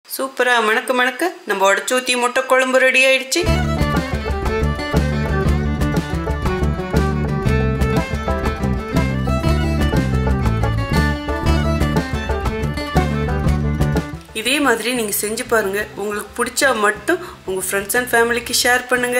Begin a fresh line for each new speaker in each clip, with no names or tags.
சூப்பரா மணக்க மணக்க நம்ம உடச்சு ஊத்தி முட்டை குழம்பு ரெடி ஆயிடுச்சு இதே மாதிரி நீங்க செஞ்சு பாருங்க உங்களுக்கு பிடிச்சா மட்டும் உங்க ஃப்ரெண்ட்ஸ் அண்ட் ஃபேமிலிக்கு ஷேர் பண்ணுங்க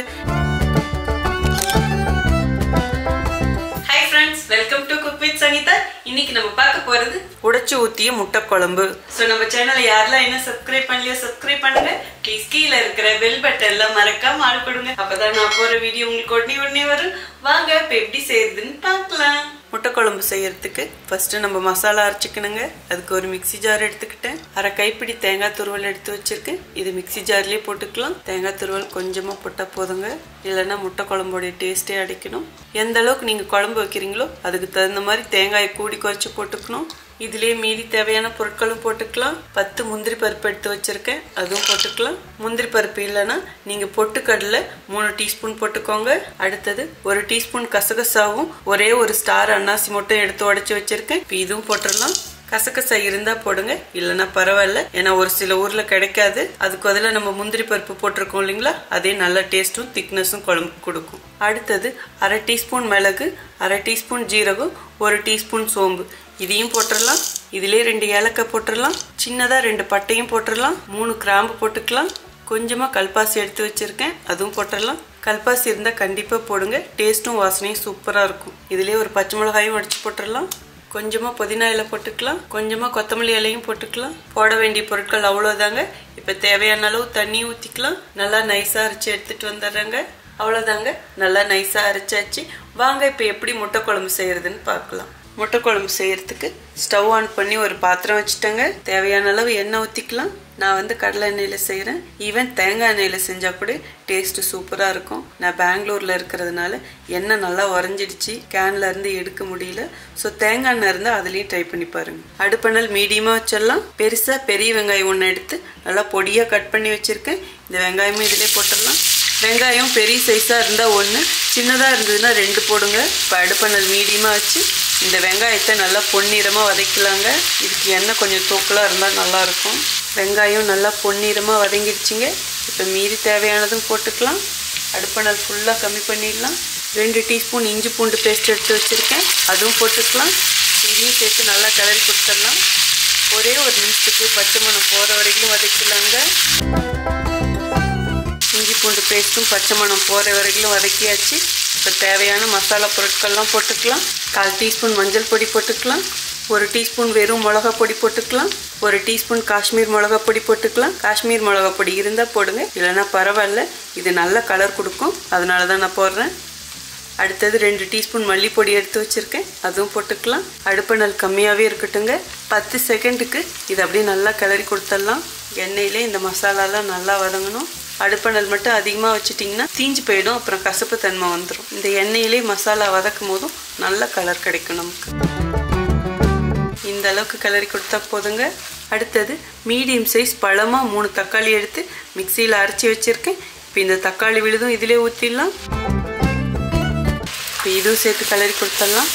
hi friends welcome to cook with Sangeetha இன்னைக்கு நம்ம பார்க்க போறது உடைச்சு ஊத்திய முட்டை குழம்பு ஸோ நம்ம சேனலை யாரெல்லாம் என்ன சப்ஸ்கிரைப் பண்ணலையோ சப்ஸ்கிரைப் பண்ணுங்க ப்ளீஸ் கீழே இருக்கிற பெல் பட்டன்ல மறக்காம ஆள் கொடுங்க அப்பதான் நான் போற வீடியோ உங்களுக்கு உடனே உடனே வரும் வாங்க இப்போ எப்படி செய்யறதுன்னு பார்க்கலாம் முட்டை குழம்பு செய்யறதுக்கு ஃபர்ஸ்ட் நம்ம மசாலா அரைச்சிக்கணுங்க அதுக்கு ஒரு மிக்ஸி ஜார் எடுத்துக்கிட்டேன் அரை கைப்பிடி தேங்காய் துருவல் எடுத்து வச்சிருக்கேன் இது மிக்ஸி ஜார்லயே போட்டுக்கலாம் தேங்காய் துருவல் கொஞ்சமா போட்டா போதுங்க இல்லைன்னா முட்டை குழம்போடைய டேஸ்டே அடைக்கணும் எந்த அளவுக்கு நீங்க குழம்பு வைக்கிறீங்களோ அதுக்கு தகுந்த மாதிரி தேங்காயை கூடி குறைச்சி போட்டுக்கணும் இதுலயே மீதி தேவையான பொருட்களும் போட்டுக்கலாம் பத்து முந்திரி பருப்பு எடுத்து வச்சிருக்கேன் அதுவும் போட்டுக்கலாம் முந்திரி பருப்பு இல்லைன்னா நீங்க பொட்டுக்கடலை மூணு டீஸ்பூன் போட்டுக்கோங்க அடுத்தது ஒரு டீஸ்பூன் கசகசாவும் ஒரே ஒரு ஸ்டார் அன்னாசி மட்டும் எடுத்து உடைச்சு வச்சிருக்கேன் இப்போ இதுவும் போட்டுடலாம் கசகசா இருந்தா போடுங்க இல்லைன்னா பரவாயில்ல ஏன்னா ஒரு சில ஊர்ல கிடைக்காது அதுக்கு பதிலாக நம்ம முந்திரி பருப்பு போட்டிருக்கோம் இல்லைங்களா அதே நல்ல டேஸ்ட்டும் திக்னஸும் குழம்பு கொடுக்கும் அடுத்தது அரை டீஸ்பூன் மிளகு அரை டீஸ்பூன் ஜீரகம் ஒரு டீஸ்பூன் சோம்பு இதையும் போட்டுடலாம் இதுலயே ரெண்டு ஏலக்காய் போட்டுடலாம் சின்னதா ரெண்டு பட்டையும் போட்டுடலாம் மூணு கிராம்பு போட்டுக்கலாம் கொஞ்சமா கல்பாசி எடுத்து வச்சிருக்கேன் அதுவும் போட்டுடலாம் கல்பாசி இருந்தா கண்டிப்பா போடுங்க டேஸ்ட்டும் வாசனையும் சூப்பரா இருக்கும் இதுலயே ஒரு பச்சை மிளகாயும் அடிச்சு போட்டுடலாம் கொஞ்சமா புதினா இலை போட்டுக்கலாம் கொஞ்சமா கொத்தமல்லி இலையும் போட்டுக்கலாம் போட வேண்டிய பொருட்கள் அவ்வளோதாங்க இப்போ தேவையான அளவு தண்ணி ஊற்றிக்கலாம் நல்லா நைஸாக அரைச்சி எடுத்துட்டு வந்துடுறேங்க அவ்வளோதாங்க நல்லா நைஸாக அரைச்சாச்சு வாங்க இப்போ எப்படி முட்டை குழம்பு செய்யறதுன்னு பார்க்கலாம் முட்டை குழம்பு செய்யறதுக்கு ஸ்டவ் ஆன் பண்ணி ஒரு பாத்திரம் வச்சுட்டேங்க தேவையான அளவு எண்ணெய் ஊற்றிக்கலாம் நான் வந்து கடலை எண்ணெயில் செய்கிறேன் ஈவன் தேங்காய் எண்ணெயில் செஞ்சால் கூட டேஸ்ட்டு சூப்பராக இருக்கும் நான் பெங்களூரில் இருக்கிறதுனால எண்ணெய் நல்லா உறைஞ்சிடுச்சு கேனில் இருந்து எடுக்க முடியல ஸோ தேங்காய் எண்ணெய் இருந்தால் அதுலேயும் ட்ரை பண்ணி பாருங்க அடுப்பணல் மீடியமாக வச்சிடலாம் பெருசாக பெரிய வெங்காயம் ஒன்று எடுத்து நல்லா பொடியாக கட் பண்ணி வச்சுருக்கேன் இந்த வெங்காயமும் இதிலே போட்டுடலாம் வெங்காயம் பெரிய சைஸாக இருந்தால் ஒன்று சின்னதாக இருந்ததுன்னா ரெண்டு போடுங்க இப்போ அடுப்பணல் மீடியமாக வச்சு இந்த வெங்காயத்தை நல்லா பொன்னிறமாக வதக்கலாங்க இதுக்கு எண்ணெய் கொஞ்சம் தூக்கலாக இருந்தால் நல்லாயிருக்கும் வெங்காயம் நல்லா பொன்னிறமாக வதங்கிடுச்சிங்க இப்போ மீதி தேவையானதும் போட்டுக்கலாம் அடுப்பணல் ஃபுல்லாக கம்மி பண்ணிடலாம் ரெண்டு டீஸ்பூன் இஞ்சி பூண்டு பேஸ்ட் எடுத்து வச்சுருக்கேன் அதுவும் போட்டுக்கலாம் இதையும் சேர்த்து நல்லா கிளறி கொடுத்துடலாம் ஒரே ஒரு நிமிஷத்துக்கு பச்சை மணம் போகிற வரைக்கும் வதக்கலாங்க இஞ்சி பூண்டு பேஸ்ட்டும் பச்சை மணம் போகிற வரைக்கும் வதக்கியாச்சு இப்போ தேவையான மசாலா பொருட்கள்லாம் போட்டுக்கலாம் கால் டீஸ்பூன் மஞ்சள் பொடி போட்டுக்கலாம் ஒரு டீஸ்பூன் வெறும் மிளகா பொடி போட்டுக்கலாம் ஒரு டீஸ்பூன் காஷ்மீர் மிளகா பொடி போட்டுக்கலாம் காஷ்மீர் மிளகா பொடி இருந்தால் போடுங்க இல்லைன்னா பரவாயில்ல இது நல்ல கலர் கொடுக்கும் அதனால தான் நான் போடுறேன் அடுத்தது ரெண்டு டீஸ்பூன் மல்லிப்பொடி எடுத்து வச்சுருக்கேன் அதுவும் போட்டுக்கலாம் அடுப்பணல் கம்மியாகவே இருக்கட்டுங்க பத்து செகண்டுக்கு இது அப்படியே நல்லா கிளறி கொடுத்துடலாம் எண்ணெயிலே இந்த மசாலாலாம் நல்லா வதங்கணும் அடுப்பணல் மட்டும் அதிகமாக வச்சுட்டிங்கன்னா தீஞ்சு போயிடும் அப்புறம் கசப்பு தன்மை வந்துடும் இந்த எண்ணெயிலே மசாலா வதக்கும் போதும் நல்ல கலர் கிடைக்கும் நமக்கு இந்த அளவுக்கு கிளறி கொடுத்தா போதுங்க அடுத்தது மீடியம் சைஸ் பழமாக மூணு தக்காளி எடுத்து மிக்சியில் அரைச்சி வச்சுருக்கேன் இப்போ இந்த தக்காளி விழுதும் இதிலே ஊற்றிடலாம் இப்போ இதுவும் சேர்த்து கிளறி கொடுத்துடலாம்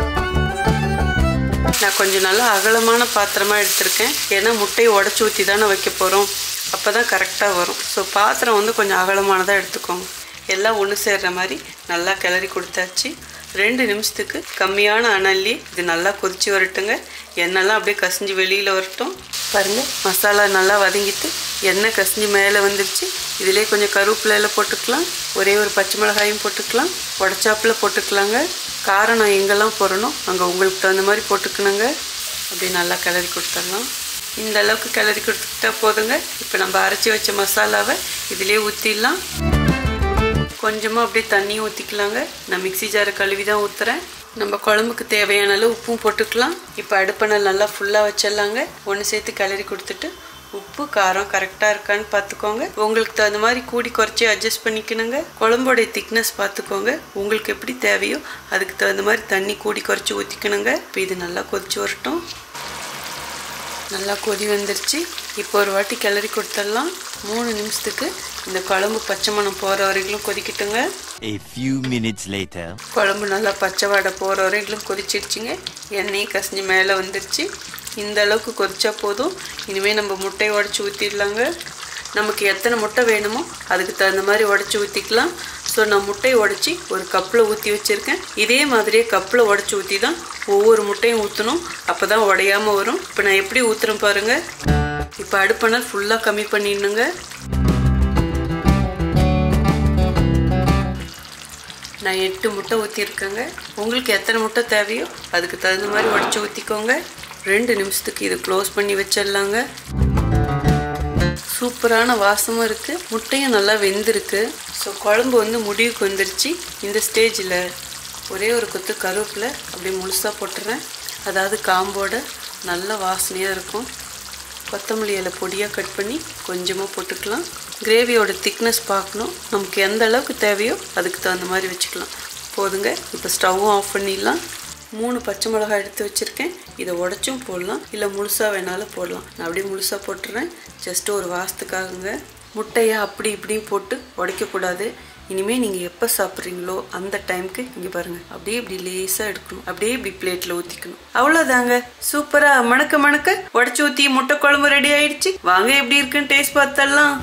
நான் கொஞ்சம் நல்லா அகலமான பாத்திரமாக எடுத்திருக்கேன் ஏன்னா முட்டையை உடச்சி ஊற்றி தானே வைக்க போகிறோம் அப்போ தான் கரெக்டாக வரும் ஸோ பாத்திரம் வந்து கொஞ்சம் அகலமானதாக எடுத்துக்கோங்க எல்லாம் ஒன்று சேர்ற மாதிரி நல்லா கிளறி கொடுத்தாச்சு ரெண்டு நிமிஷத்துக்கு கம்மியான அனல்லி இது நல்லா கொதிச்சு வரட்டுங்க எண்ணெய்லாம் அப்படியே கசிஞ்சு வெளியில் வரட்டும் பாருங்கள் மசாலா நல்லா வதங்கிட்டு எண்ணெய் கசிஞ்சு மேலே வந்துருச்சு இதிலே கொஞ்சம் கருவேப்பிலையில போட்டுக்கலாம் ஒரே ஒரு பச்சை மிளகாயும் போட்டுக்கலாம் உடச்சாப்பில் போட்டுக்கலாங்க காரம் நான் எங்கெல்லாம் போடணும் அங்கே உங்களுக்கு தகுந்த மாதிரி போட்டுக்கணுங்க அப்படியே நல்லா கிளறி கொடுத்துடலாம் இந்த அளவுக்கு கிளறி கொடுத்துக்கிட்டா போதுங்க இப்போ நம்ம அரைச்சி வச்ச மசாலாவை இதிலே ஊற்றிடலாம் கொஞ்சமாக அப்படியே தண்ணியும் ஊற்றிக்கலாங்க நான் மிக்ஸி ஜாரை கழுவி தான் ஊற்றுறேன் நம்ம குழம்புக்கு தேவையான அளவு உப்பும் போட்டுக்கலாம் இப்போ அடுப்பணல் நல்லா ஃபுல்லாக வச்சிடலாங்க ஒன்று சேர்த்து கிளறி கொடுத்துட்டு உப்பு காரம் கரெக்டாக இருக்கான்னு பார்த்துக்கோங்க உங்களுக்கு தகுந்த மாதிரி கூடி குறைச்சி அட்ஜஸ்ட் பண்ணிக்கணுங்க குழம்போடைய திக்னஸ் பார்த்துக்கோங்க உங்களுக்கு எப்படி தேவையோ அதுக்கு தகுந்த மாதிரி தண்ணி கூடி குறைச்சி ஊற்றிக்கணுங்க இப்போ இது நல்லா கொதிச்சு வரட்டும் நல்லா கொதி வந்துருச்சு இப்போ ஒரு வாட்டி கிளறி கொடுத்துடலாம் மூணு நிமிஷத்துக்கு இந்த குழம்பு பச்சை மணம் போகிற வரைக்கும் கொதிக்கட்டுங்க
A few minutes later.
குழம்பு நல்லா பச்சை வாடை போகிற வரைக்கும் கொதிச்சிடுச்சிங்க எண்ணெயும் கசிஞ்சு மேலே வந்துருச்சு இந்த அளவுக்கு கொதிச்சா போதும் இனிமேல் நம்ம முட்டையை உடச்சி ஊற்றிடலாங்க நமக்கு எத்தனை முட்டை வேணுமோ அதுக்கு தகுந்த மாதிரி உடச்சி ஊற்றிக்கலாம் ஸோ நான் முட்டையை உடச்சி ஒரு கப்பில் ஊற்றி வச்சுருக்கேன் இதே மாதிரியே கப்பில் உடச்சி ஊற்றி தான் ஒவ்வொரு முட்டையும் ஊற்றணும் அப்போ தான் உடையாமல் வரும் இப்போ நான் எப்படி ஊற்றுறேன் பாருங்கள் இப்போ அடுப்பணல் ஃபுல்லாக கம்மி பண்ணிடணுங்க நான் எட்டு முட்டை ஊற்றிருக்கேங்க உங்களுக்கு எத்தனை முட்டை தேவையோ அதுக்கு தகுந்த மாதிரி உடச்சி ஊற்றிக்கோங்க ரெண்டு நிமிஷத்துக்கு இதை க்ளோஸ் பண்ணி வச்சிடலாங்க சூப்பரான வாசமும் இருக்குது முட்டையும் நல்லா வெந்திருக்கு ஸோ குழம்பு வந்து முடிவுக்கு வந்துருச்சு இந்த ஸ்டேஜில் ஒரே ஒரு கொத்து கருவேப்பிலை அப்படியே முழுசாக போட்டுறேன் அதாவது காம்போட நல்ல வாசனையாக இருக்கும் கொத்தமல்லி இலை பொடியாக கட் பண்ணி கொஞ்சமாக போட்டுக்கலாம் கிரேவியோட திக்னஸ் பார்க்கணும் நமக்கு எந்த அளவுக்கு தேவையோ அதுக்கு தகுந்த மாதிரி வச்சுக்கலாம் போதுங்க இப்போ ஸ்டவ்வும் ஆஃப் பண்ணிடலாம் மூணு பச்சை மிளகாய் எடுத்து வச்சுருக்கேன் இதை உடச்சும் போடலாம் இல்லை முழுசாக வேணாலும் போடலாம் நான் அப்படியே முழுசாக போட்டுறேன் ஜஸ்ட் ஒரு வாசத்துக்காகங்க முட்டையை அப்படி இப்படியும் போட்டு உடைக்கக்கூடாது இனிமேல் நீங்கள் எப்போ சாப்பிட்றீங்களோ அந்த டைமுக்கு இங்கே பாருங்கள் அப்படியே இப்படி லேசாக எடுக்கணும் அப்படியே இப்படி பிளேட்டில் ஊற்றிக்கணும் அவ்வளோதாங்க சூப்பராக மணக்க மணக்க உடச்சி ஊற்றி முட்டை குழம்பு ரெடி ஆயிடுச்சு வாங்க எப்படி இருக்குன்னு டேஸ்ட் பார்த்தலாம்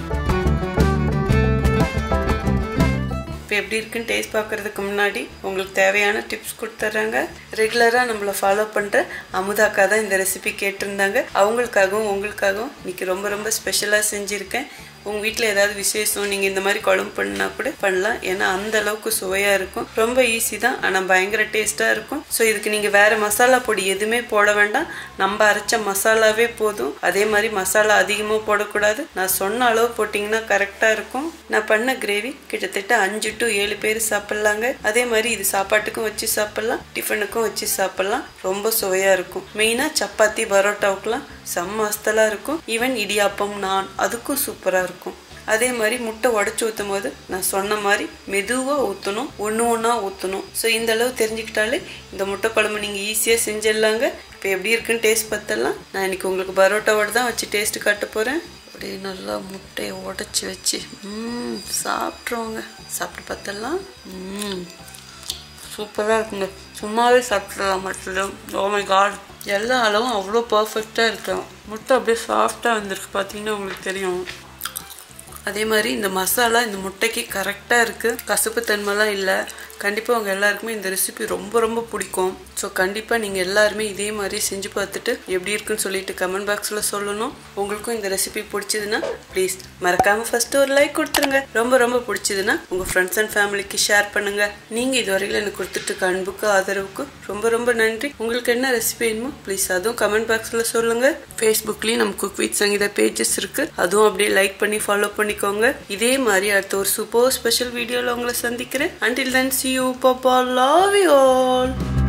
இப்போ எப்படி இருக்குன்னு டேஸ்ட் பார்க்குறதுக்கு முன்னாடி உங்களுக்கு தேவையான டிப்ஸ் கொடுத்துட்றாங்க ரெகுலராக நம்மளை ஃபாலோ பண்ணுற அமுதாக்கா தான் இந்த ரெசிபி கேட்டிருந்தாங்க அவங்களுக்காகவும் உங்களுக்காகவும் இன்னைக்கு ரொம்ப ரொம்ப ஸ்பெஷலாக செஞ்சுருக்கேன் உங்கள் வீட்டில் ஏதாவது விசேஷம் நீங்கள் இந்த மாதிரி குழம்பு பண்ணா கூட பண்ணலாம் ஏன்னா அந்த அளவுக்கு சுவையாக இருக்கும் ரொம்ப ஈஸி தான் ஆனால் பயங்கர டேஸ்ட்டாக இருக்கும் ஸோ இதுக்கு நீங்கள் வேறு மசாலா பொடி எதுவுமே போட வேண்டாம் நம்ம அரைச்ச மசாலாவே போதும் அதே மாதிரி மசாலா அதிகமாக போடக்கூடாது நான் சொன்ன அளவு போட்டிங்கன்னா கரெக்டாக இருக்கும் நான் பண்ண கிரேவி கிட்டத்தட்ட அஞ்சு டு ஏழு பேர் சாப்பிட்லாங்க அதே மாதிரி இது சாப்பாட்டுக்கும் வச்சு சாப்பிட்லாம் டிஃபனுக்கும் வச்சு சாப்பிட்லாம் ரொம்ப சுவையாக இருக்கும் மெயினாக சப்பாத்தி பரோட்டாவுக்குலாம் செம்ம அஸ்தலாக இருக்கும் ஈவன் இடியாப்பம் நான் அதுக்கும் சூப்பராக இருக்கும் அதே மாதிரி முட்டை உடச்சி ஊற்றும் போது நான் சொன்ன மாதிரி மெதுவாக ஊற்றணும் ஒன்று ஒன்றா ஊற்றணும் ஸோ இந்த அளவு தெரிஞ்சுக்கிட்டாலே இந்த முட்டை குழம்பு நீங்கள் ஈஸியாக செஞ்சிடலாங்க இப்போ எப்படி இருக்குன்னு டேஸ்ட் பார்த்தலாம் நான் இன்னைக்கு உங்களுக்கு பரோட்டாவோட தான் வச்சு டேஸ்ட் காட்ட போகிறேன் அப்படியே நல்லா முட்டையை உடச்சி வச்சு ம் சாப்பிட்ருவோங்க சாப்பிட்டு பார்த்தலாம் ம் சூப்பராக இருக்குங்க சும்மாவே சாப்பிட்றலாம் மட்டும் ஓமை காட் எல்லா அளவும் அவ்வளோ பர்ஃபெக்டாக இருக்கும் முட்டை அப்படியே சாஃப்டாக வந்திருக்கு பார்த்தீங்கன்னா உங்களுக்கு தெரியும் அதே மாதிரி இந்த மசாலா இந்த முட்டைக்கு கரெக்டாக இருக்குது கசப்பு தன்மைலாம் இல்லை கண்டிப்பாக உங்கள் எல்லாருக்குமே இந்த ரெசிபி ரொம்ப ரொம்ப பிடிக்கும் ஸோ கண்டிப்பாக நீங்கள் எல்லாருமே இதே மாதிரி செஞ்சு பார்த்துட்டு எப்படி இருக்குன்னு சொல்லிட்டு கமெண்ட் பாக்ஸில் சொல்லணும் உங்களுக்கும் இந்த ரெசிபி பிடிச்சதுன்னா ப்ளீஸ் மறக்காமல் ஃபஸ்ட்டு ஒரு லைக் கொடுத்துருங்க ரொம்ப ரொம்ப பிடிச்சதுன்னா உங்கள் ஃப்ரெண்ட்ஸ் அண்ட் ஃபேமிலிக்கு ஷேர் பண்ணுங்கள் நீங்கள் இதுவரையில் எனக்கு கொடுத்துட்டு அன்புக்கு ஆதரவுக்கு ரொம்ப ரொம்ப நன்றி உங்களுக்கு என்ன ரெசிபி வேணுமோ ப்ளீஸ் அதுவும் கமெண்ட் பாக்ஸில் சொல்லுங்கள் ஃபேஸ்புக்லேயும் நம்ம குக் வித் சங்கீதா பேஜஸ் இருக்குது அதுவும் அப்படியே லைக் பண்ணி ஃபாலோ பண்ணிக்கோங்க இதே மாதிரி அடுத்த ஒரு சூப்பர் ஸ்பெஷல் வீடியோவில் உங்களை சந்திக்கிறேன் அண்டில் தென் சி யூ பாப்பா லவ் யூ ஆல்